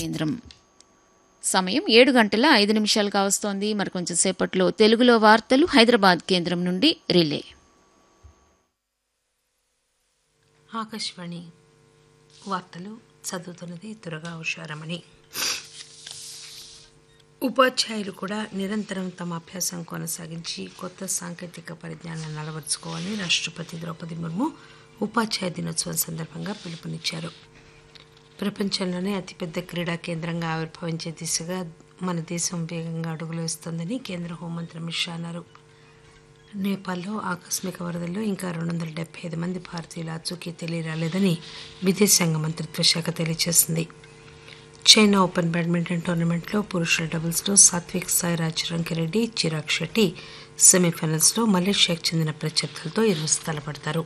కేంద్రం సమయం ఏడు గంటల ఐదు నిమిషాలు కావస్తోంది మరి కొంచెం సేపట్లో తెలుగులో వార్తలు హైదరాబాద్ కేంద్రం నుండి రిలే ఆకాశవాణి వార్తలు చదువుతున్నది దురగా ఉషారమణి ఉపాధ్యాయులు కూడా నిరంతరం తమ అభ్యాసం కొనసాగించి కొత్త సాంకేతిక పరిజ్ఞానాన్ని అలవర్చుకోవాలని రాష్ట్రపతి ద్రౌపది ముర్ము ఉపాధ్యాయ దినోత్సవం సందర్భంగా పిలుపునిచ్చారు ప్రపంచంలోనే అతిపెద్ద క్రీడా కేంద్రంగా ఆవిర్భవించే దిశగా మన దేశం వేగంగా అడుగులు వేస్తోందని కేంద్ర హోంమంత్రి అమిత్ షా అన్నారు నేపాల్లో ఆకస్మిక వరదల్లో ఇంకా రెండు వందల డెబ్బై ఐదు మంది భారతీయుల అచూకీ తెలియరాలేదని విదేశాంగ మంత్రిత్వ శాఖ తెలియజేసింది చైనా ఓపెన్ బ్యాడ్మింటన్ టోర్నమెంట్లో పురుషుల డబుల్స్లో సాత్విక్ సాయిరాజ్ రంకిరెడ్డి చిరాగ్ షెట్టి సెమీఫైనల్స్లో మలేషియాకు చెందిన ప్రత్యర్థులతో ఈరోజు తలపడతారు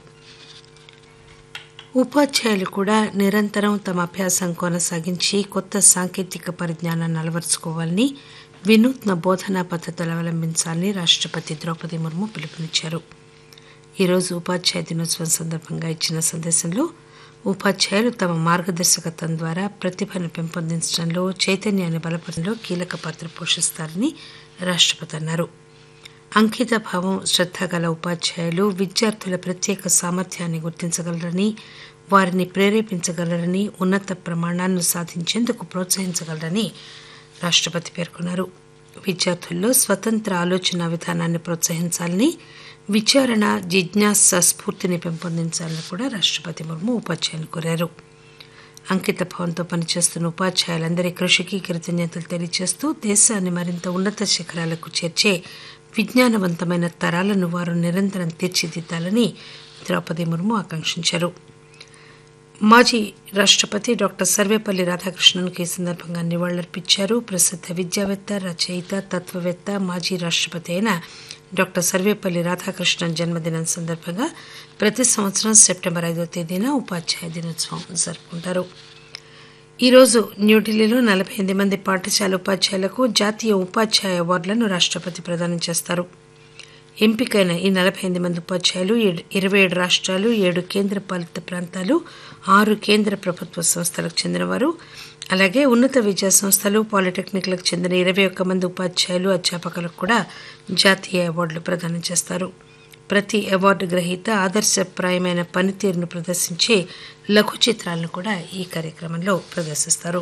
ఉపాధ్యాయులు కూడా నిరంతరం తమ అభ్యాసం కొనసాగించి కొత్త సాంకేతిక పరిజ్ఞానాన్ని అలవరుచుకోవాలని వినూత్న బోధనా పద్ధతులు అవలంబించాలని రాష్ట్రపతి ద్రౌపది ముర్ము పిలుపునిచ్చారు ఈరోజు ఉపాధ్యాయ దినోత్సవం సందర్భంగా ఇచ్చిన సందేశంలో ఉపాధ్యాయులు తమ మార్గదర్శకత్వం ద్వారా ప్రతిభను పెంపొందించడంలో చైతన్యాన్ని బలపడంలో కీలక పాత్ర పోషిస్తారని రాష్ట్రపతి అన్నారు అంకిత భావం శ్రద్ధ గల ఉపాధ్యాయులు విద్యార్థుల ప్రత్యేక సామర్థ్యాన్ని గుర్తించగలరని వారిని ప్రేరేపించగలరని ఉన్నత ప్రమాణాలను సాధించేందుకు ప్రోత్సహించగలరని రాష్ట్రపతి పేర్కొన్నారు విద్యార్థుల్లో స్వతంత్ర ఆలోచన విధానాన్ని ప్రోత్సహించాలని విచారణ జిజ్ఞాస స్ఫూర్తిని పెంపొందించాలని కూడా రాష్ట్రపతి ముర్ము ఉపాధ్యాయులు కోరారు అంకిత భావంతో పనిచేస్తున్న ఉపాధ్యాయులందరి కృషికి కృతజ్ఞతలు తెలియజేస్తూ దేశాన్ని మరింత ఉన్నత శిఖరాలకు చేర్చే విజ్ఞానవంతమైన తరాలను వారు నిరంతరం తీర్చిదిద్దాలని ద్రౌపది ముర్ము ఆకాంక్షించారు మాజీ రాష్ట్రపతి డాక్టర్ సర్వేపల్లి రాధాకృష్ణన్కి ఈ సందర్భంగా నివాళులర్పించారు ప్రసిద్ధ విద్యావేత్త రచయిత తత్వవేత్త మాజీ రాష్ట్రపతి అయిన డాక్టర్ సర్వేపల్లి రాధాకృష్ణన్ జన్మదినం సందర్భంగా ప్రతి సంవత్సరం సెప్టెంబర్ ఐదో తేదీన ఉపాధ్యాయ దినోత్సవం జరుపుకుంటారు ఈరోజు న్యూఢిల్లీలో నలభై ఎనిమిది మంది పాఠశాల ఉపాధ్యాయులకు జాతీయ ఉపాధ్యాయ అవార్డులను రాష్ట్రపతి ప్రదానం చేస్తారు ఎంపికైన ఈ నలభై ఎనిమిది మంది ఉపాధ్యాయులు ఇరవై ఏడు రాష్ట్రాలు ఏడు కేంద్ర పాలిత ప్రాంతాలు ఆరు కేంద్ర ప్రభుత్వ సంస్థలకు చెందినవారు అలాగే ఉన్నత విద్యా సంస్థలు పాలిటెక్నిక్లకు చెందిన ఇరవై ఒక్క మంది ఉపాధ్యాయులు అధ్యాపకులకు కూడా జాతీయ అవార్డులు ప్రదానం చేస్తారు ప్రతి అవార్డు గ్రహీత ఆదర్శప్రాయమైన పనితీరును ప్రదర్శించే లఘు చిత్రాలను కూడా ఈ కార్యక్రమంలో ప్రదర్శిస్తారు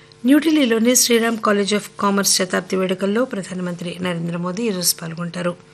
న్యూఢిల్లీలోని శ్రీరామ్ కాలేజ్ ఆఫ్ కామర్స్ శతాబ్ది వేడుకల్లో ప్రధానమంత్రి నరేంద్ర మోదీ ఈరోజు పాల్గొంటారు